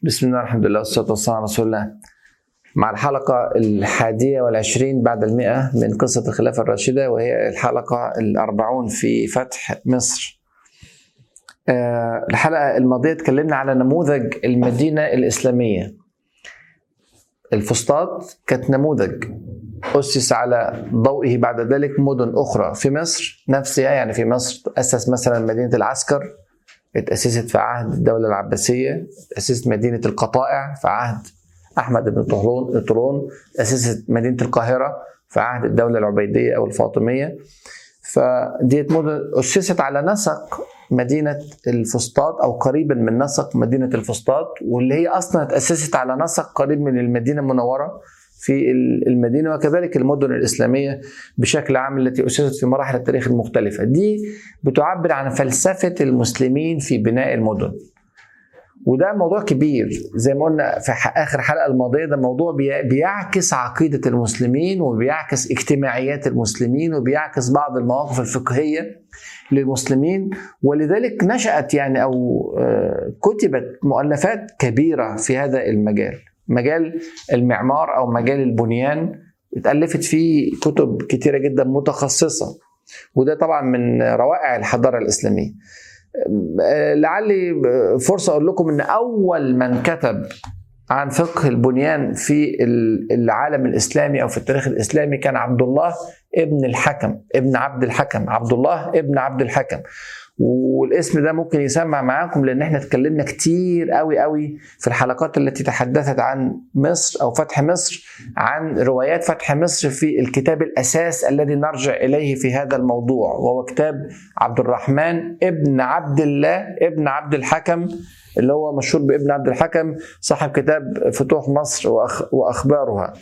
بسم الله الحمد لله والصلاة والسلام على رسول الله مع الحلقة الحادية والعشرين بعد المئة من قصة الخلافة الراشدة وهي الحلقة الأربعون في فتح مصر آه، الحلقة الماضية اتكلمنا على نموذج المدينة الإسلامية الفسطاط كانت نموذج أسس على ضوئه بعد ذلك مدن أخرى في مصر نفسها يعني في مصر أسس مثلا مدينة العسكر اتأسست في عهد الدولة العباسية اتأسست مدينة القطائع في عهد أحمد بن طولون طولون أسست مدينة القاهرة في عهد الدولة العبيدية أو الفاطمية فديت مدن أسست على نسق مدينة الفسطاط أو قريبا من نسق مدينة الفسطاط واللي هي أصلا اتأسست على نسق قريب من المدينة المنورة في المدينة وكذلك المدن الإسلامية بشكل عام التي أسست في مراحل التاريخ المختلفة دي بتعبر عن فلسفة المسلمين في بناء المدن وده موضوع كبير زي ما قلنا في اخر حلقه الماضيه ده موضوع بيعكس عقيده المسلمين وبيعكس اجتماعيات المسلمين وبيعكس بعض المواقف الفقهيه للمسلمين ولذلك نشات يعني او كتبت مؤلفات كبيره في هذا المجال مجال المعمار او مجال البنيان اتالفت فيه كتب كتيره جدا متخصصه وده طبعا من روائع الحضاره الاسلاميه لعلي فرصه اقول لكم ان اول من كتب عن فقه البنيان في العالم الاسلامي او في التاريخ الاسلامي كان عبد الله ابن الحكم ابن عبد الحكم عبد الله ابن عبد الحكم والاسم ده ممكن يسمع معاكم لان احنا اتكلمنا كتير قوي قوي في الحلقات التي تحدثت عن مصر او فتح مصر عن روايات فتح مصر في الكتاب الاساس الذي نرجع اليه في هذا الموضوع وهو كتاب عبد الرحمن ابن عبد الله ابن عبد الحكم اللي هو مشهور بابن عبد الحكم صاحب كتاب فتوح مصر وأخ واخبارها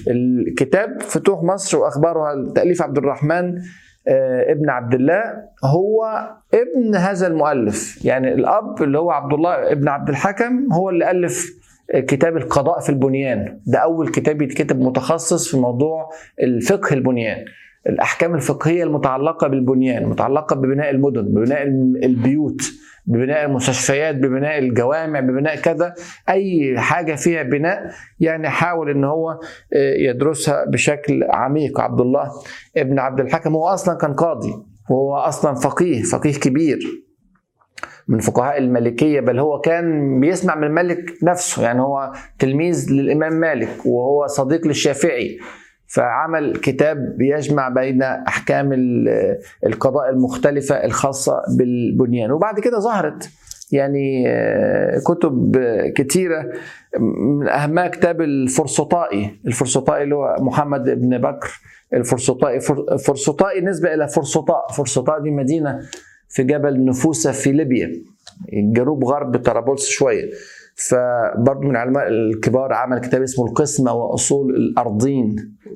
الكتاب فتوح مصر واخبارها تاليف عبد الرحمن ابن عبد الله هو ابن هذا المؤلف يعني الاب اللي هو عبد الله ابن عبد الحكم هو اللي الف كتاب القضاء في البنيان ده اول كتاب يتكتب متخصص في موضوع الفقه البنيان الاحكام الفقهيه المتعلقه بالبنيان متعلقه ببناء المدن ببناء البيوت ببناء المستشفيات ببناء الجوامع ببناء كذا اي حاجه فيها بناء يعني حاول ان هو يدرسها بشكل عميق عبد الله ابن عبد الحكم هو اصلا كان قاضي وهو اصلا فقيه فقيه كبير من فقهاء المالكيه بل هو كان بيسمع من الملك نفسه يعني هو تلميذ للامام مالك وهو صديق للشافعي فعمل كتاب بيجمع بين احكام القضاء المختلفه الخاصه بالبنيان وبعد كده ظهرت يعني كتب كتيره من اهمها كتاب الفرسطائي الفرسطائي اللي هو محمد بن بكر الفرسطائي فرسطائي نسبه الى فرسطاء فرسطاء دي مدينه في جبل نفوسه في ليبيا جنوب غرب طرابلس شويه فبرضه من العلماء الكبار عمل كتاب اسمه القسمة وأصول الأرضين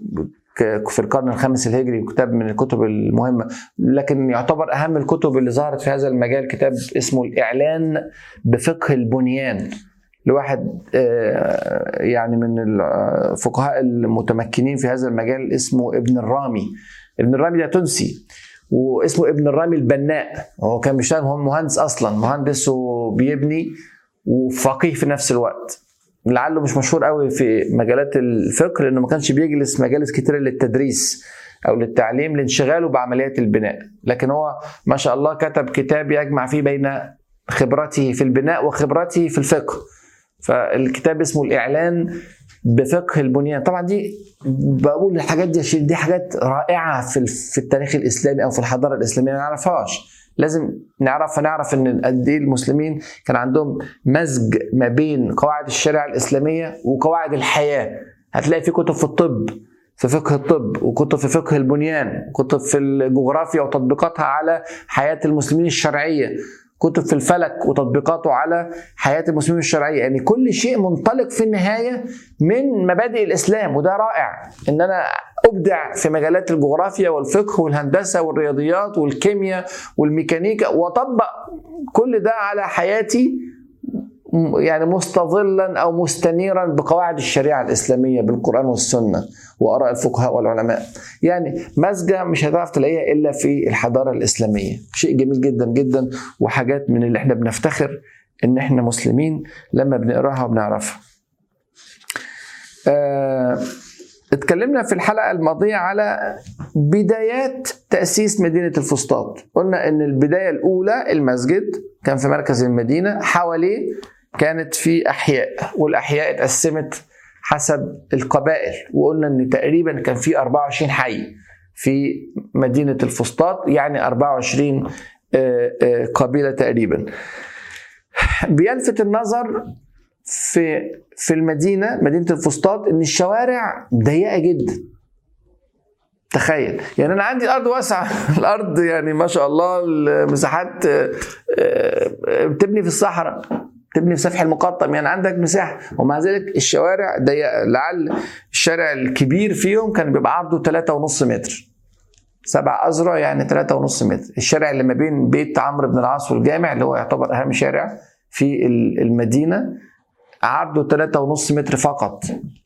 في القرن الخامس الهجري كتاب من الكتب المهمة لكن يعتبر أهم الكتب اللي ظهرت في هذا المجال كتاب اسمه الإعلان بفقه البنيان لواحد يعني من الفقهاء المتمكنين في هذا المجال اسمه ابن الرامي ابن الرامي ده تونسي واسمه ابن الرامي البناء هو كان بيشتغل هو مهندس اصلا مهندس وبيبني وفقيه في نفس الوقت لعله مش مشهور قوي في مجالات الفقه لانه ما كانش بيجلس مجالس كتيره للتدريس او للتعليم لانشغاله بعمليات البناء لكن هو ما شاء الله كتب كتاب يجمع فيه بين خبرته في البناء وخبرته في الفقه فالكتاب اسمه الاعلان بفقه البنيان طبعا دي بقول الحاجات دي دي حاجات رائعه في في التاريخ الاسلامي او في الحضاره الاسلاميه ما نعرفهاش لازم نعرف نعرف ان قد ايه المسلمين كان عندهم مزج ما بين قواعد الشريعه الاسلاميه وقواعد الحياه هتلاقي في كتب في الطب في فقه الطب وكتب في فقه البنيان كتب في الجغرافيا وتطبيقاتها على حياه المسلمين الشرعيه كتب في الفلك وتطبيقاته على حياة المسلمين الشرعية يعني كل شيء منطلق في النهاية من مبادئ الإسلام وده رائع إن أنا أبدع في مجالات الجغرافيا والفقه والهندسة والرياضيات والكيمياء والميكانيكا وأطبق كل ده على حياتي يعني مستظلا او مستنيرا بقواعد الشريعه الاسلاميه بالقران والسنه واراء الفقهاء والعلماء يعني مزجه مش هتعرف تلاقيها الا في الحضاره الاسلاميه شيء جميل جدا جدا وحاجات من اللي احنا بنفتخر ان احنا مسلمين لما بنقراها وبنعرفها آه اتكلمنا في الحلقة الماضية على بدايات تأسيس مدينة الفسطاط قلنا ان البداية الأولى المسجد كان في مركز المدينة حواليه كانت في أحياء والأحياء اتقسمت حسب القبائل وقلنا ان تقريبا كان في 24 حي في مدينة الفسطاط يعني 24 قبيلة تقريبا بيلفت النظر في في المدينة مدينة الفسطاط ان الشوارع ضيقة جدا تخيل يعني انا عندي الارض واسعه الارض يعني ما شاء الله المساحات بتبني في الصحراء تبني في سفح المقطم يعني عندك مساحه ومع ذلك الشوارع ضيقه لعل الشارع الكبير فيهم كان بيبقى عرضه 3.5 متر سبع أذرع يعني 3.5 متر الشارع اللي ما بين بيت عمرو بن العاص والجامع اللي هو يعتبر أهم شارع في المدينة عرضه 3.5 متر فقط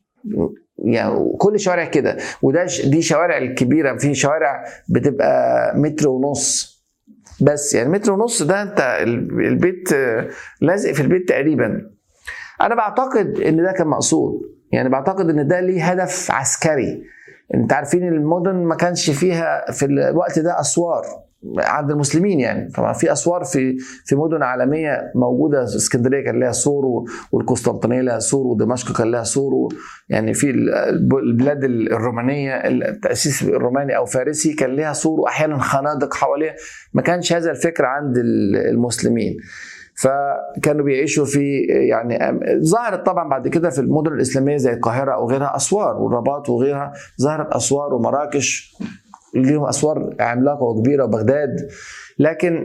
يعني كل شوارع كده وده دي شوارع الكبيرة في شوارع بتبقى متر ونص بس يعني متر ونص ده انت البيت لازق في البيت تقريبا انا بعتقد ان ده كان مقصود يعني بعتقد ان ده ليه هدف عسكري انت عارفين المدن ما كانش فيها في الوقت ده اسوار عند المسلمين يعني طبعا في اسوار في في مدن عالميه موجوده اسكندريه كان لها سور والقسطنطينيه لها سور ودمشق كان لها سور يعني في البلاد الرومانيه التاسيس الروماني او فارسي كان لها سور واحيانا خنادق حواليها ما كانش هذا الفكر عند المسلمين فكانوا بيعيشوا في يعني ظهرت طبعا بعد كده في المدن الاسلاميه زي القاهره او غيرها اسوار والرباط وغيرها ظهرت اسوار ومراكش ليهم اسوار عملاقه وكبيره وبغداد لكن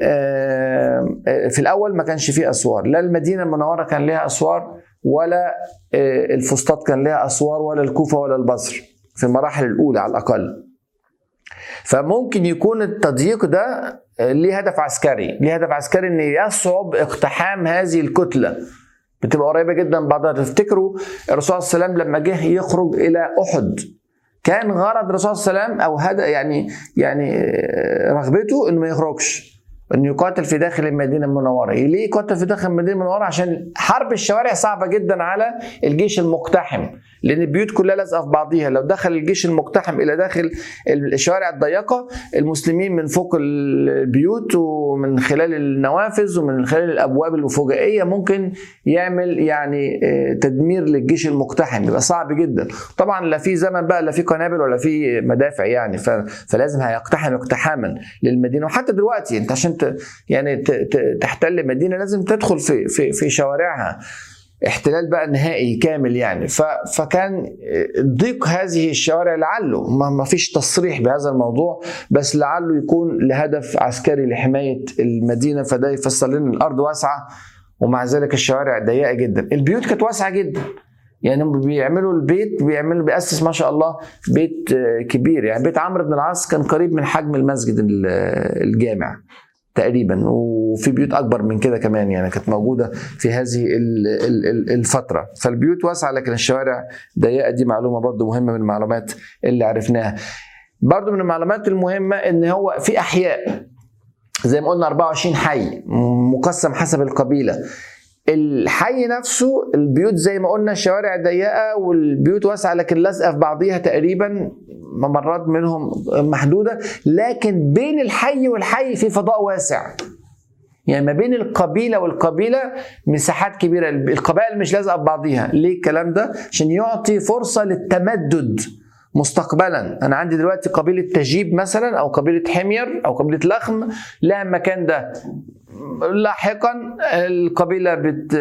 في الاول ما كانش فيه اسوار لا المدينه المنوره كان لها اسوار ولا الفسطاط كان لها اسوار ولا الكوفه ولا البصر في المراحل الاولى على الاقل فممكن يكون التضييق ده ليه هدف عسكري ليه هدف عسكري ان يصعب اقتحام هذه الكتله بتبقى قريبه جدا من بعضها تفتكروا الرسول صلى الله عليه وسلم لما جه يخرج الى احد كان غرض الرسول صلى الله عليه وسلم او هذا يعني يعني رغبته انه ما يخرجش انه يقاتل في داخل المدينه المنوره ليه يقاتل في داخل المدينه المنوره عشان حرب الشوارع صعبه جدا على الجيش المقتحم لان البيوت كلها لازقه في بعضيها لو دخل الجيش المقتحم الى داخل الشوارع الضيقه المسلمين من فوق البيوت ومن خلال النوافذ ومن خلال الابواب الفجائيه ممكن يعمل يعني تدمير للجيش المقتحم يبقى صعب جدا طبعا لا في زمن بقى لا في قنابل ولا في مدافع يعني فلازم هيقتحم اقتحاما للمدينه وحتى دلوقتي انت عشان يعني تحتل مدينه لازم تدخل في في في شوارعها احتلال بقى نهائي كامل يعني فكان ضيق هذه الشوارع لعله ما فيش تصريح بهذا الموضوع بس لعله يكون لهدف عسكري لحمايه المدينه فده يفسر لنا الارض واسعه ومع ذلك الشوارع ضيقه جدا البيوت كانت واسعه جدا يعني بيعملوا البيت بيعملوا بيأسس ما شاء الله بيت كبير يعني بيت عمرو بن العاص كان قريب من حجم المسجد الجامع تقريبا وفي بيوت اكبر من كده كمان يعني كانت موجوده في هذه الفتره فالبيوت واسعه لكن الشوارع ضيقه دي معلومه برضو مهمه من المعلومات اللي عرفناها برضو من المعلومات المهمه ان هو في احياء زي ما قلنا 24 حي مقسم حسب القبيله الحي نفسه البيوت زي ما قلنا الشوارع ضيقه والبيوت واسعه لكن لازقه في بعضيها تقريبا ممرات منهم محدوده لكن بين الحي والحي في فضاء واسع يعني ما بين القبيله والقبيله مساحات كبيره القبائل مش لازقه ببعضيها ليه الكلام ده عشان يعطي فرصه للتمدد مستقبلا انا عندي دلوقتي قبيله تجيب مثلا او قبيله حمير او قبيله لخم لها المكان ده لاحقا القبيله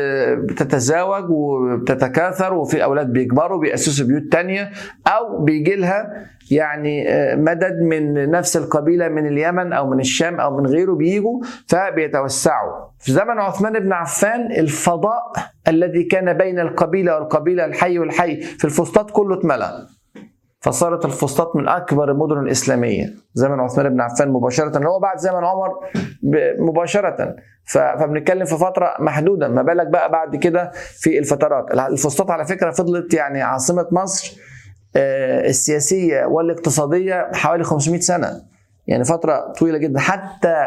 بتتزاوج وبتتكاثر وفي اولاد بيكبروا بيأسسوا بيوت تانية او بيجي لها يعني مدد من نفس القبيله من اليمن او من الشام او من غيره بيجوا فبيتوسعوا في زمن عثمان بن عفان الفضاء الذي كان بين القبيله والقبيله الحي والحي في الفسطاط كله اتملأ فصارت الفسطاط من اكبر المدن الاسلاميه زمن عثمان بن عفان مباشره اللي هو بعد زمن عمر مباشره فبنتكلم في فتره محدوده ما بالك بقى بعد كده في الفترات الفسطاط على فكره فضلت يعني عاصمه مصر السياسيه والاقتصاديه حوالي 500 سنه يعني فتره طويله جدا حتى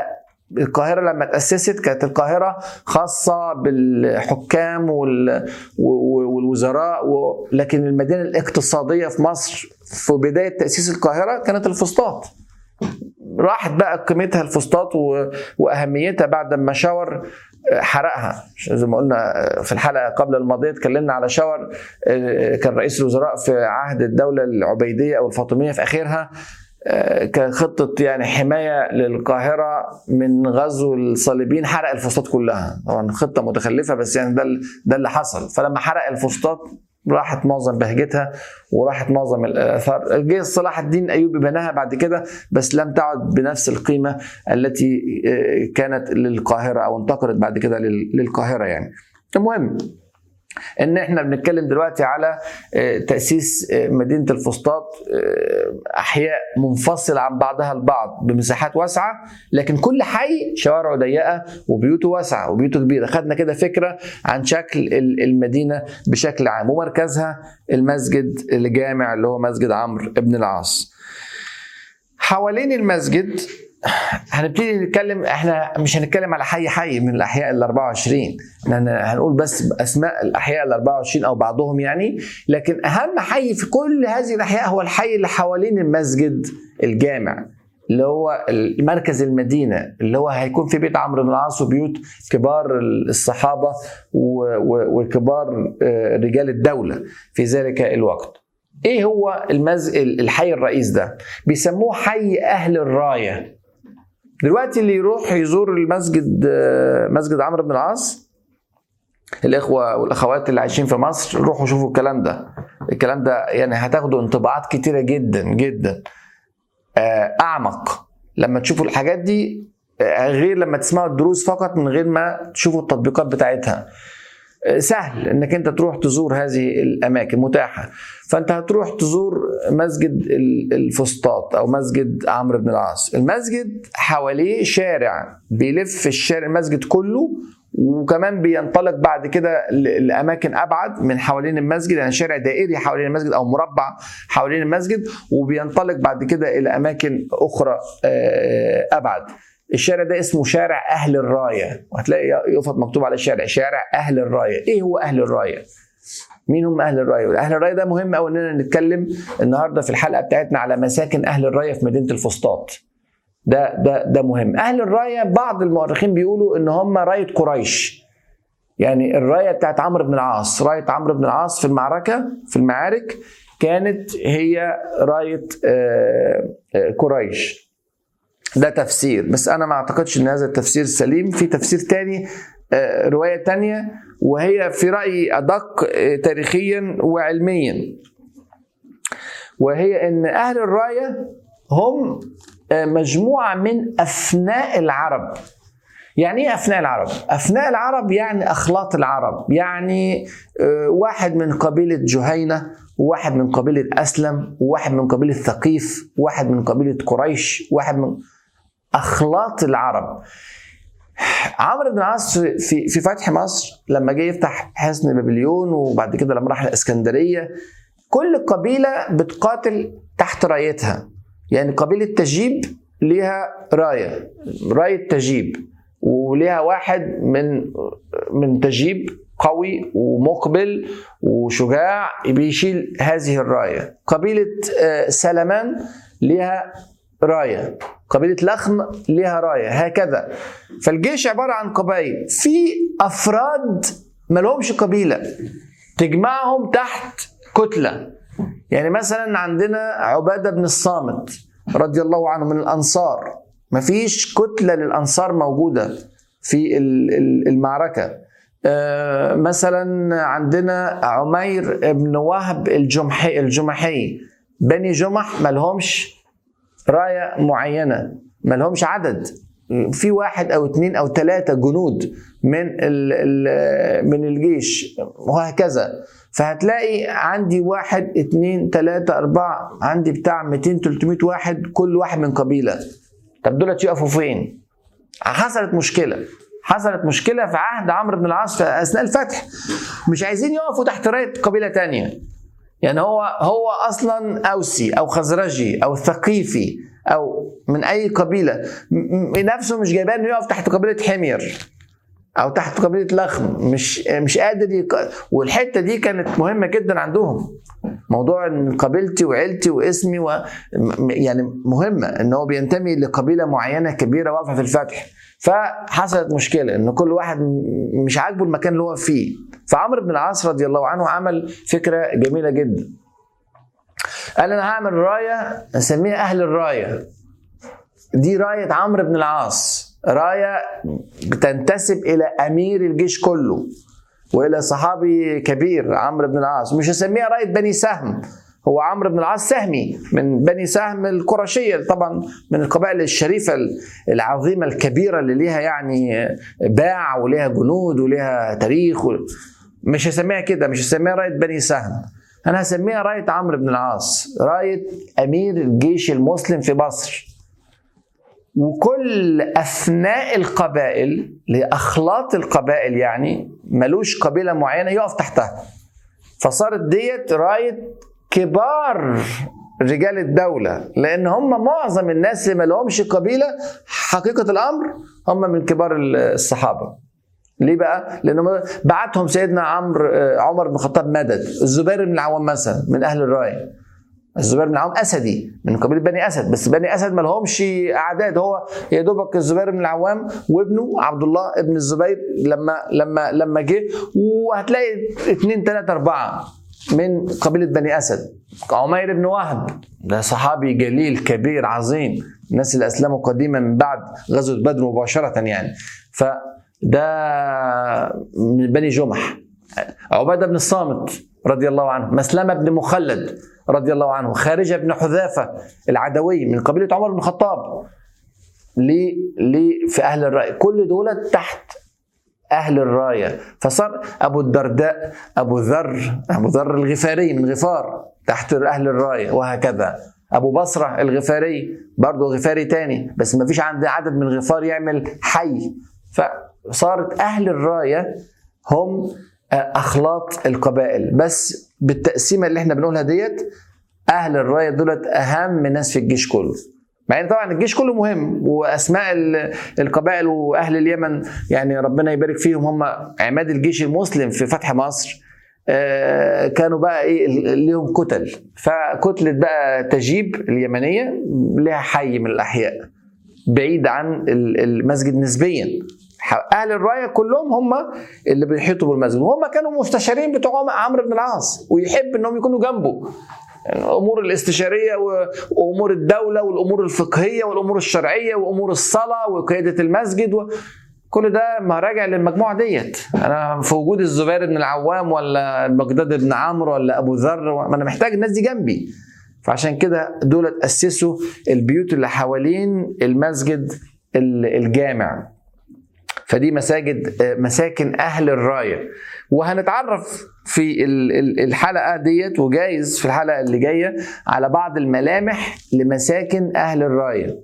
القاهرة لما تأسست كانت القاهرة خاصة بالحكام والوزراء لكن المدينة الاقتصادية في مصر في بداية تأسيس القاهرة كانت الفسطاط راحت بقى قيمتها الفسطاط واهميتها بعد ما شاور حرقها زي ما قلنا في الحلقه قبل الماضيه اتكلمنا على شاور كان رئيس الوزراء في عهد الدوله العبيديه او الفاطميه في اخرها كخطة يعني حماية للقاهرة من غزو الصليبيين حرق الفسطاط كلها طبعا خطة متخلفة بس يعني ده ده اللي حصل فلما حرق الفسطاط راحت معظم بهجتها وراحت معظم الاثار جه صلاح الدين ايوبي بناها بعد كده بس لم تعد بنفس القيمه التي كانت للقاهره او انتقلت بعد كده للقاهره يعني المهم ان احنا بنتكلم دلوقتي على تاسيس مدينه الفسطاط احياء منفصله عن بعضها البعض بمساحات واسعه لكن كل حي شوارعه ضيقه وبيوته واسعه وبيوته كبيره خدنا كده فكره عن شكل المدينه بشكل عام ومركزها المسجد الجامع اللي هو مسجد عمرو بن العاص حوالين المسجد هنبتدي نتكلم احنا مش هنتكلم على حي حي من الاحياء ال 24 هنقول بس اسماء الاحياء ال 24 او بعضهم يعني لكن اهم حي في كل هذه الاحياء هو الحي اللي حوالين المسجد الجامع اللي هو مركز المدينة اللي هو هيكون في بيت عمرو بن العاص وبيوت كبار الصحابة وكبار رجال الدولة في ذلك الوقت ايه هو المز... الحي الرئيس ده بيسموه حي اهل الرايه دلوقتي اللي يروح يزور المسجد مسجد عمرو بن العاص الاخوه والاخوات اللي عايشين في مصر روحوا شوفوا الكلام ده الكلام ده يعني هتاخدوا انطباعات كتيره جدا جدا اعمق لما تشوفوا الحاجات دي غير لما تسمعوا الدروس فقط من غير ما تشوفوا التطبيقات بتاعتها سهل انك انت تروح تزور هذه الاماكن متاحه فانت هتروح تزور مسجد الفسطاط او مسجد عمرو بن العاص المسجد حواليه شارع بيلف الشارع المسجد كله وكمان بينطلق بعد كده لاماكن ابعد من حوالين المسجد يعني شارع دائري حوالين المسجد او مربع حوالين المسجد وبينطلق بعد كده الى اماكن اخرى ابعد الشارع ده اسمه شارع اهل الرايه وهتلاقي يفط مكتوب على الشارع شارع اهل الرايه ايه هو اهل الرايه مين هم اهل الرايه اهل الرايه ده مهم قوي اننا نتكلم النهارده في الحلقه بتاعتنا على مساكن اهل الرايه في مدينه الفسطاط ده ده ده مهم اهل الرايه بعض المؤرخين بيقولوا ان هم رايه قريش يعني الرايه بتاعت عمرو بن العاص رايه عمرو بن العاص في المعركه في المعارك كانت هي رايه قريش ده تفسير بس انا ما اعتقدش ان هذا التفسير سليم في تفسير تاني روايه تانية وهي في رايي ادق تاريخيا وعلميا وهي ان اهل الرايه هم مجموعه من افناء العرب يعني ايه افناء العرب افناء العرب يعني اخلاط العرب يعني واحد من قبيله جهينه وواحد من قبيله اسلم وواحد من قبيله ثقيف وواحد من قبيله قريش واحد من اخلاط العرب عمرو بن العاص في في فتح مصر لما جه يفتح حصن بابليون وبعد كده لما راح الاسكندريه كل قبيله بتقاتل تحت رايتها يعني قبيله تجيب ليها رايه رايه تجيب وليها واحد من من تجيب قوي ومقبل وشجاع بيشيل هذه الرايه قبيله سلمان ليها رايه قبيله لخم ليها رايه هكذا فالجيش عباره عن قبائل في افراد ما لهمش قبيله تجمعهم تحت كتله يعني مثلا عندنا عباده بن الصامت رضي الله عنه من الانصار مفيش كتله للانصار موجوده في المعركه مثلا عندنا عمير بن وهب الجمحي الجمحي بني جمح ملهمش رايه معينه ملهمش عدد في واحد او اثنين او ثلاثه جنود من من الجيش وهكذا فهتلاقي عندي واحد اثنين ثلاثة أربعة عندي بتاع 200 300 واحد كل واحد من قبيلة طب دولت يقفوا فين؟ حصلت مشكلة حصلت مشكلة في عهد عمرو بن العاص في أثناء الفتح مش عايزين يقفوا تحت راية قبيلة تانية يعني هو هو أصلا أوسي أو خزرجي أو ثقيفي او من اي قبيله م- م- نفسه مش جايباه انه يقف تحت قبيله حمير او تحت قبيله لخم مش مش قادر يق... والحته دي كانت مهمه جدا عندهم موضوع ان قبيلتي وعيلتي واسمي و... م- يعني مهمه ان هو بينتمي لقبيله معينه كبيره واقفه في الفتح فحصلت مشكله ان كل واحد م- مش عاجبه المكان اللي هو فيه فعمرو بن العاص رضي الله عنه عمل فكره جميله جدا قال انا هعمل رايه اسميها اهل الرايه دي رايه عمرو بن العاص رايه بتنتسب الى امير الجيش كله والى صحابي كبير عمرو بن العاص مش هسميها رايه بني سهم هو عمرو بن العاص سهمي من بني سهم القرشيه طبعا من القبائل الشريفه العظيمه الكبيره اللي ليها يعني باع وليها جنود وليها تاريخ و... مش هسميها كده مش هسميها رايه بني سهم انا هسميها رايه عمرو بن العاص رايه امير الجيش المسلم في مصر وكل اثناء القبائل لاخلاط القبائل يعني ملوش قبيله معينه يقف تحتها فصارت ديت رايه كبار رجال الدولة لأن هم معظم الناس اللي ما لهمش قبيلة حقيقة الأمر هم من كبار الصحابة ليه بقى؟ لأنه بعتهم سيدنا عمرو عمر بن الخطاب مدد الزبير بن العوام مثلا من أهل الراية الزبير بن العوام اسدي من قبيله بني اسد بس بني اسد ما لهمش اعداد هو يا دوبك الزبير بن العوام وابنه عبد الله ابن الزبير لما لما لما جه وهتلاقي اثنين ثلاثه اربعه من قبيله بني اسد عمير بن وهب ده صحابي جليل كبير عظيم الناس اللي اسلموا قديما من بعد غزوه بدر مباشره يعني فده من بني جمح عباده بن الصامت رضي الله عنه مسلمه بن مخلد رضي الله عنه خارجة بن حذافة العدوي من قبيلة عمر بن الخطاب ليه ليه في أهل الرأي كل دول تحت أهل الراية فصار أبو الدرداء أبو ذر أبو ذر الغفاري من غفار تحت أهل الراية وهكذا أبو بصرة الغفاري برضه غفاري تاني بس ما فيش عند عدد من غفار يعمل حي فصارت أهل الراية هم اخلاط القبائل بس بالتقسيمه اللي احنا بنقولها ديت اهل الرايه دولت اهم ناس في الجيش كله مع ان طبعا الجيش كله مهم واسماء القبائل واهل اليمن يعني ربنا يبارك فيهم هم عماد الجيش المسلم في فتح مصر كانوا بقى ايه ليهم كتل فكتله بقى تجيب اليمنيه لها حي من الاحياء بعيد عن المسجد نسبيا اهل الرايه كلهم هم اللي بيحيطوا بالمسجد وهم كانوا مستشارين بتوع عمرو بن العاص ويحب انهم يكونوا جنبه يعني الامور الاستشاريه وامور الدوله والامور الفقهيه والامور الشرعيه وامور الصلاه وقياده المسجد و... كل ده ما راجع للمجموعه ديت انا في وجود الزبير بن العوام ولا المقداد بن عمرو ولا ابو ذر ما انا محتاج الناس دي جنبي فعشان كده دول اسسوا البيوت اللي حوالين المسجد الجامع فدي مساجد مساكن اهل الرايه وهنتعرف في الحلقه ديت وجايز في الحلقه اللي جايه على بعض الملامح لمساكن اهل الرايه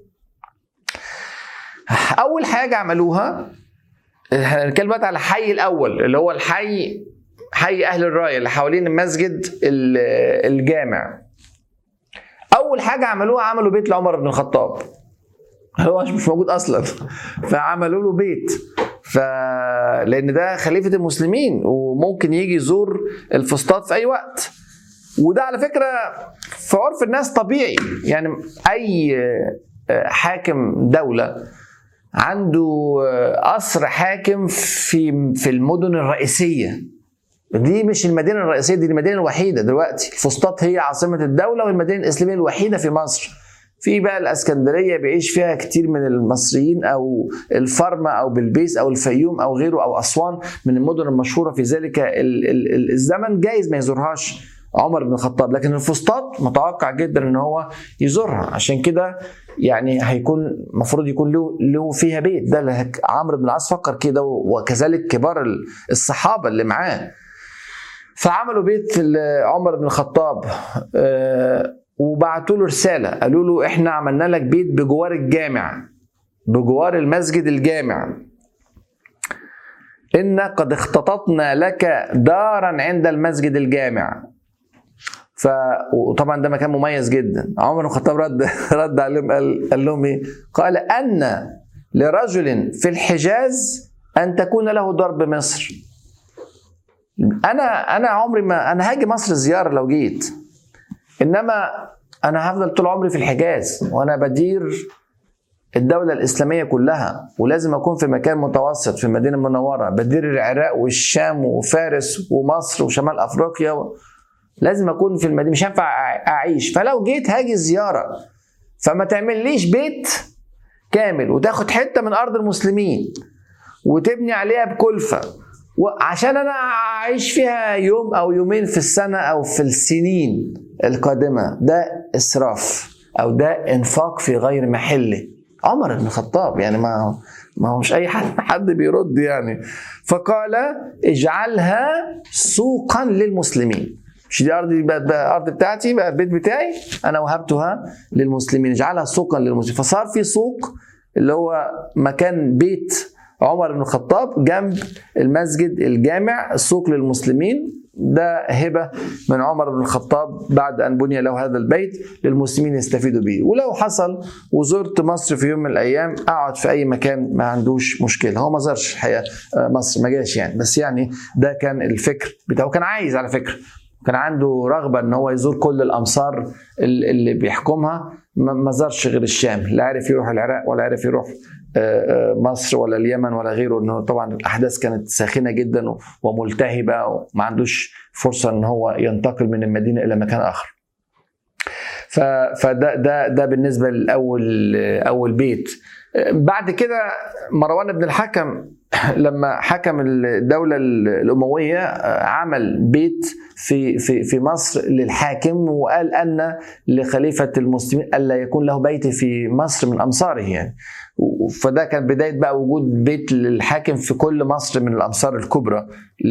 اول حاجه عملوها هنتكلم بقى على الحي الاول اللي هو الحي حي اهل الرايه اللي حوالين المسجد الجامع اول حاجه عملوها عملوا بيت لعمر بن الخطاب هو مش موجود اصلا فعملوا له بيت ف لان ده خليفه المسلمين وممكن يجي يزور الفسطاط في اي وقت وده على فكره في عرف الناس طبيعي يعني اي حاكم دوله عنده قصر حاكم في في المدن الرئيسيه دي مش المدينه الرئيسيه دي المدينه الوحيده دلوقتي الفسطاط هي عاصمه الدوله والمدينه الاسلاميه الوحيده في مصر في بقى الاسكندريه بيعيش فيها كتير من المصريين او الفرمه او بلبيس او الفيوم او غيره او اسوان من المدن المشهوره في ذلك الزمن جايز ما يزورهاش عمر بن الخطاب لكن الفسطاط متوقع جدا ان هو يزورها عشان كده يعني هيكون المفروض يكون له له فيها بيت ده عمرو بن العاص فكر كده وكذلك كبار الصحابه اللي معاه فعملوا بيت عمر بن الخطاب وبعتوا له رساله قالوا له احنا عملنا لك بيت بجوار الجامع بجوار المسجد الجامع إن قد اختططنا لك دارا عند المسجد الجامع ف وطبعا ده مكان مميز جدا عمر بن الخطاب رد رد عليهم قال, قال لهم ايه؟ قال ان لرجل في الحجاز ان تكون له دار بمصر انا انا عمري ما انا هاجي مصر زياره لو جيت انما انا هفضل طول عمري في الحجاز وانا بدير الدولة الإسلامية كلها ولازم أكون في مكان متوسط في المدينة المنورة بدير العراق والشام وفارس ومصر وشمال أفريقيا و... لازم أكون في المدينة مش هينفع أعيش فلو جيت هاجي زيارة فما تعمليش بيت كامل وتاخد حتة من أرض المسلمين وتبني عليها بكلفة وعشان أنا أعيش فيها يوم أو يومين في السنة أو في السنين القادمة ده إسراف أو ده إنفاق في غير محله عمر بن الخطاب يعني ما ما هو مش اي حد حد بيرد يعني فقال اجعلها سوقا للمسلمين مش دي ارضي بقت بقى ارض بتاعتي بقى البيت بتاعي انا وهبتها للمسلمين اجعلها سوقا للمسلمين فصار في سوق اللي هو مكان بيت عمر بن الخطاب جنب المسجد الجامع السوق للمسلمين ده هبة من عمر بن الخطاب بعد أن بني له هذا البيت للمسلمين يستفيدوا به ولو حصل وزرت مصر في يوم من الأيام أقعد في أي مكان ما عندوش مشكلة هو ما زارش الحقيقة مصر ما جاش يعني بس يعني ده كان الفكر بتاعه كان عايز على فكرة كان عنده رغبة ان هو يزور كل الامصار اللي بيحكمها ما زارش غير الشام لا عرف يروح العراق ولا عرف يروح مصر ولا اليمن ولا غيره انه طبعا الاحداث كانت ساخنه جدا وملتهبه وما عندوش فرصه ان هو ينتقل من المدينه الى مكان اخر. فده ده ده بالنسبه لاول اول بيت. بعد كده مروان بن الحكم لما حكم الدوله الامويه عمل بيت في في في مصر للحاكم وقال ان لخليفه المسلمين الا يكون له بيت في مصر من امصاره يعني فده كان بدايه بقى وجود بيت للحاكم في كل مصر من الامصار الكبرى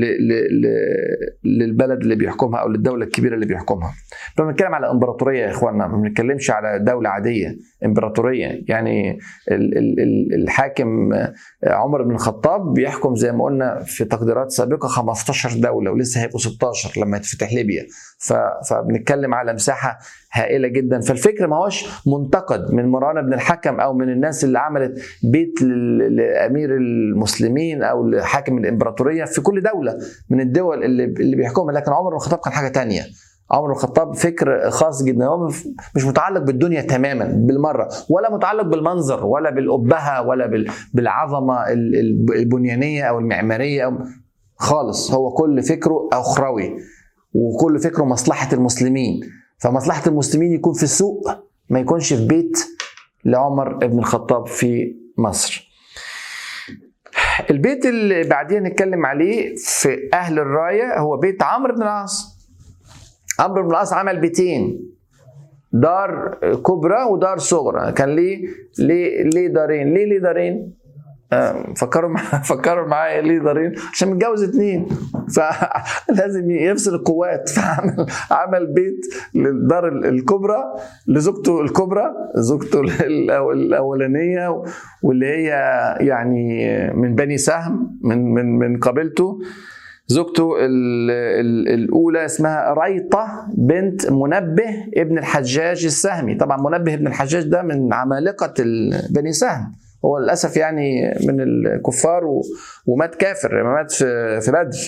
للبلد اللي بيحكمها او للدوله الكبيره اللي بيحكمها. بنتكلم على امبراطوريه يا اخواننا ما بنتكلمش على دوله عاديه امبراطوريه يعني الحاكم عمر بن الخطاب بيحكم زي ما قلنا في تقديرات سابقه 15 دوله ولسه هيبقوا 16 لما تفتح ليبيا فبنتكلم على مساحه هائله جدا فالفكر ما هوش منتقد من مروان بن الحكم او من الناس اللي عملت بيت لامير المسلمين او لحاكم الامبراطوريه في كل دوله من الدول اللي اللي بيحكمها لكن عمر بن الخطاب كان حاجه تانية عمر بن الخطاب فكر خاص جدا هو مش متعلق بالدنيا تماما بالمره ولا متعلق بالمنظر ولا بالابهه ولا بالعظمه البنيانيه او المعماريه أو خالص هو كل فكره اخروي وكل فكره مصلحه المسلمين فمصلحه المسلمين يكون في السوق ما يكونش في بيت لعمر بن الخطاب في مصر البيت اللي بعدين نتكلم عليه في اهل الرايه هو بيت عمرو بن العاص عمرو بن العاص عمل بيتين دار كبرى ودار صغرى كان ليه ليه ليه دارين ليه ليه دارين فكروا معايا فكروا معايا ليه دارين عشان متجوز اتنين فلازم يفصل القوات فعمل عمل بيت للدار الكبرى لزوجته الكبرى زوجته الاولانيه واللي هي يعني من بني سهم من من من قبيلته زوجته الاولى اسمها ريطه بنت منبه ابن الحجاج السهمي طبعا منبه ابن الحجاج ده من عمالقه بني سهم هو للاسف يعني من الكفار ومات كافر مات في في بدر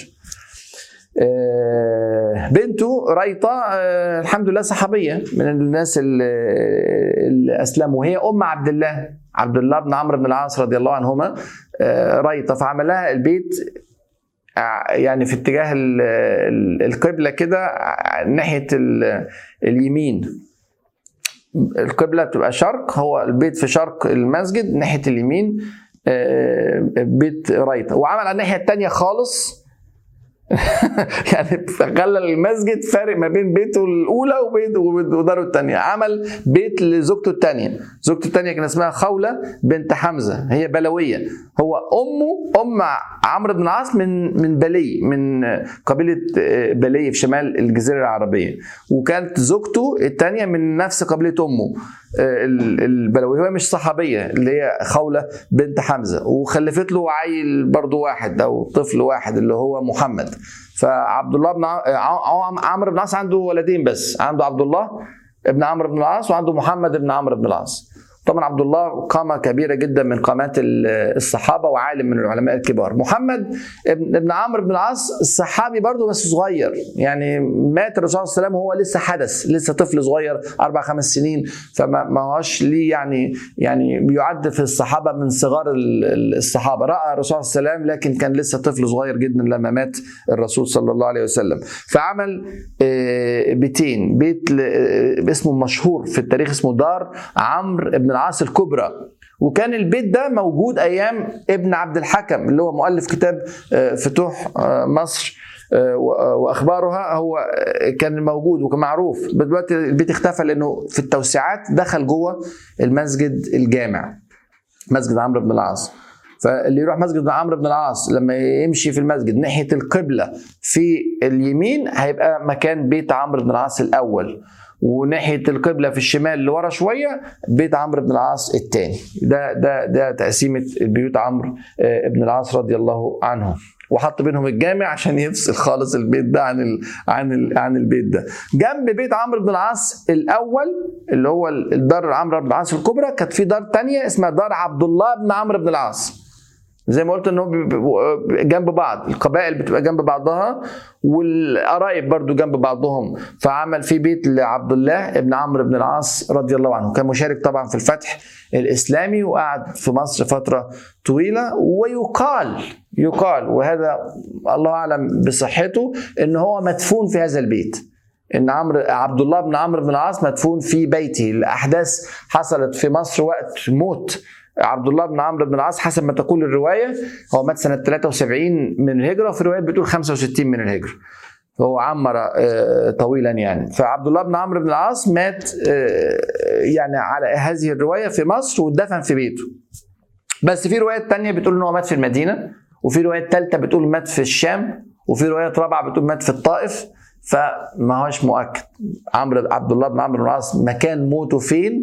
بنته ريطة الحمد لله صحابية من الناس اللي أسلموا وهي أم عبد الله عبد الله بن عمرو بن العاص رضي الله عنهما ريطة فعمل لها البيت يعني في اتجاه القبلة كده ناحية اليمين القبلة بتبقى شرق هو البيت في شرق المسجد ناحية اليمين بيت رايطة وعمل على الناحية التانية خالص يعني خلى المسجد فارق ما بين بيته الاولى وبيت وداره الثانيه عمل بيت لزوجته الثانيه زوجته الثانيه كان اسمها خوله بنت حمزه هي بلويه هو امه ام عمرو بن العاص من من بلي من قبيله بلي في شمال الجزيره العربيه وكانت زوجته الثانيه من نفس قبيله امه البلوي هي مش صحابيه اللي هي خوله بنت حمزه وخلفت له عيل برضه واحد او طفل واحد اللي هو محمد فعبد الله بن عمرو بن العاص عنده ولدين بس عنده عبد الله ابن عمرو بن العاص وعنده محمد بن عمرو بن العاص طبعا عبد الله قامة كبيرة جدا من قامات الصحابة وعالم من العلماء الكبار محمد ابن عمرو بن العاص الصحابي برضه بس صغير يعني مات الرسول صلى الله عليه وسلم وهو لسه حدث لسه طفل صغير أربع خمس سنين فما هوش ليه يعني يعني بيعد في الصحابة من صغار الصحابة رأى الرسول صلى الله عليه وسلم لكن كان لسه طفل صغير جدا لما مات الرسول صلى الله عليه وسلم فعمل بيتين بيت اسمه مشهور في التاريخ اسمه دار عمرو بن العاص الكبرى وكان البيت ده موجود ايام ابن عبد الحكم اللي هو مؤلف كتاب فتوح مصر واخبارها هو كان موجود وكان معروف دلوقتي البيت اختفى لانه في التوسعات دخل جوه المسجد الجامع مسجد عمرو بن العاص فاللي يروح مسجد عمرو بن العاص لما يمشي في المسجد ناحيه القبله في اليمين هيبقى مكان بيت عمرو بن العاص الاول وناحيه القبله في الشمال اللي ورا شويه بيت عمرو بن العاص الثاني ده ده ده تقسيمه بيوت عمرو بن العاص رضي الله عنه وحط بينهم الجامع عشان يفصل خالص البيت ده عن ال عن ال عن البيت ده جنب بيت عمرو بن العاص الاول اللي هو الدار عمرو بن العاص الكبرى كانت في دار تانية اسمها دار عبد الله بن عمرو بن العاص زي ما قلت ان هم جنب بعض القبائل بتبقى جنب بعضها والقرايب برضو جنب بعضهم فعمل في بيت لعبد الله ابن عمرو بن العاص رضي الله عنه كان مشارك طبعا في الفتح الاسلامي وقعد في مصر فتره طويله ويقال يقال وهذا الله اعلم بصحته ان هو مدفون في هذا البيت ان عمرو عبد الله بن عمرو بن العاص مدفون في بيته الاحداث حصلت في مصر وقت موت عبد الله بن عمرو بن العاص حسب ما تقول الروايه هو مات سنه 73 من الهجره وفي روايات بتقول 65 من الهجره فهو عمر طويلا يعني فعبد الله بن عمرو بن العاص مات يعني على هذه الروايه في مصر ودفن في بيته بس في روايات تانية بتقول ان هو مات في المدينه وفي روايات ثالثه بتقول مات في الشام وفي روايات رابعه بتقول مات في الطائف فما هوش مؤكد عمرو عبد الله بن عمرو بن العاص مكان موته فين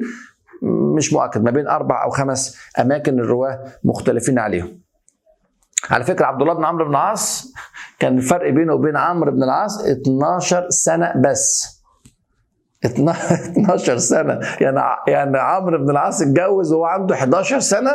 مش مؤكد ما بين اربع او خمس اماكن الرواه مختلفين عليهم. على فكره عبد الله بن عمرو بن العاص كان الفرق بينه وبين عمرو بن العاص 12 سنه بس. 12 سنه يعني يعني عمرو بن العاص اتجوز وهو عنده 11 سنه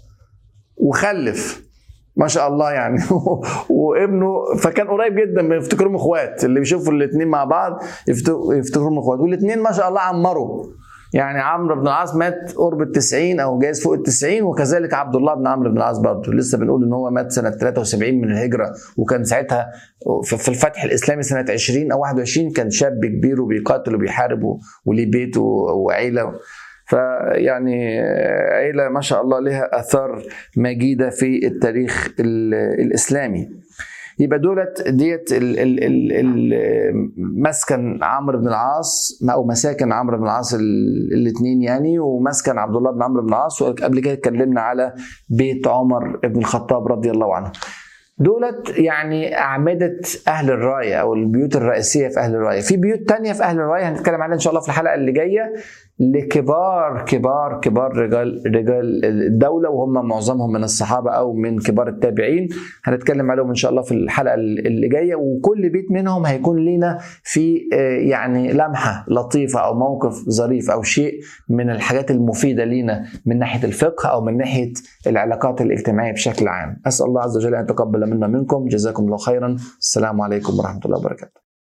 وخلف ما شاء الله يعني وابنه فكان قريب جدا يفتكرهم اخوات اللي بيشوفوا الاثنين مع بعض يفتكرهم اخوات والاثنين ما شاء الله عمروا يعني عمرو بن العاص مات قرب ال 90 او جايز فوق ال 90 وكذلك عبد الله بن عمرو بن العاص برضه لسه بنقول ان هو مات سنه 73 من الهجره وكان ساعتها في الفتح الاسلامي سنه 20 او 21 كان شاب كبير وبيقاتل وبيحارب وليه بيت وعيله فيعني عيلة ما شاء الله لها آثار مجيدة في التاريخ الإسلامي يبقى دولت ديت ال ال ال ال مسكن عمرو بن العاص او مساكن عمرو بن العاص الاثنين يعني ومسكن عبد الله بن عمرو بن العاص وقبل كده اتكلمنا على بيت عمر بن الخطاب رضي الله عنه دولت يعني أعمدة أهل الراية أو البيوت الرئيسية في أهل الراية في بيوت تانية في أهل الراية هنتكلم عنها إن شاء الله في الحلقة اللي جاية لكبار كبار كبار رجال رجال الدولة وهم معظمهم من الصحابة أو من كبار التابعين هنتكلم عليهم إن شاء الله في الحلقة اللي جاية وكل بيت منهم هيكون لنا في يعني لمحة لطيفة أو موقف ظريف أو شيء من الحاجات المفيدة لنا من ناحية الفقه أو من ناحية العلاقات الاجتماعية بشكل عام أسأل الله عز وجل أن يتقبل منا منكم جزاكم الله خيرا السلام عليكم ورحمة الله وبركاته